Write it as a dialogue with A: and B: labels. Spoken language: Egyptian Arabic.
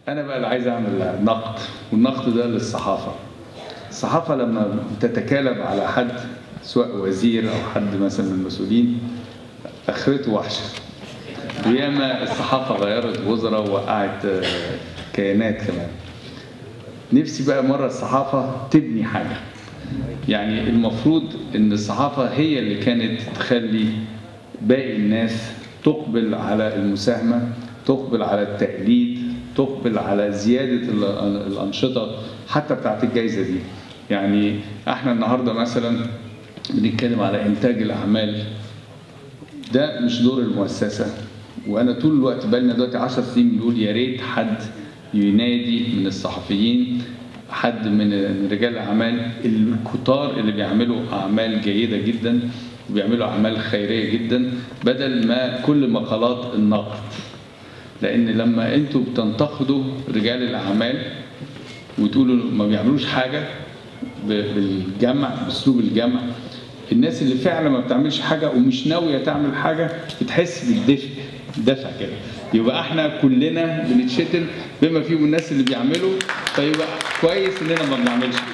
A: انا بقى اللي عايز اعمل نقد والنقد ده للصحافه الصحافه لما تتكالب على حد سواء وزير او حد مثلا من المسؤولين اخرته وحشه وياما الصحافه غيرت وزراء ووقعت آه، كيانات كمان نفسي بقى مره الصحافه تبني حاجه يعني المفروض ان الصحافه هي اللي كانت تخلي باقي الناس تقبل على المساهمه تقبل على التقليد تقبل على زياده ال- الانشطه حتى بتاعت الجائزه دي يعني احنا النهارده مثلا بنتكلم على انتاج الاعمال ده مش دور المؤسسه وانا طول الوقت بقالنا دلوقتي 10 سنين بنقول يا ريت حد ينادي من الصحفيين حد من رجال الاعمال الكتار اللي بيعملوا اعمال جيده جدا وبيعملوا اعمال خيريه جدا بدل ما كل مقالات النقد لان لما انتوا بتنتقدوا رجال الاعمال وتقولوا ما بيعملوش حاجه ب- بالجمع باسلوب الجمع الناس اللي فعلا ما بتعملش حاجه ومش ناويه تعمل حاجه بتحس بالدفء دفع كده يبقى احنا كلنا بنتشتم بما فيهم الناس اللي بيعملوا فيبقى كويس اننا ما بنعملش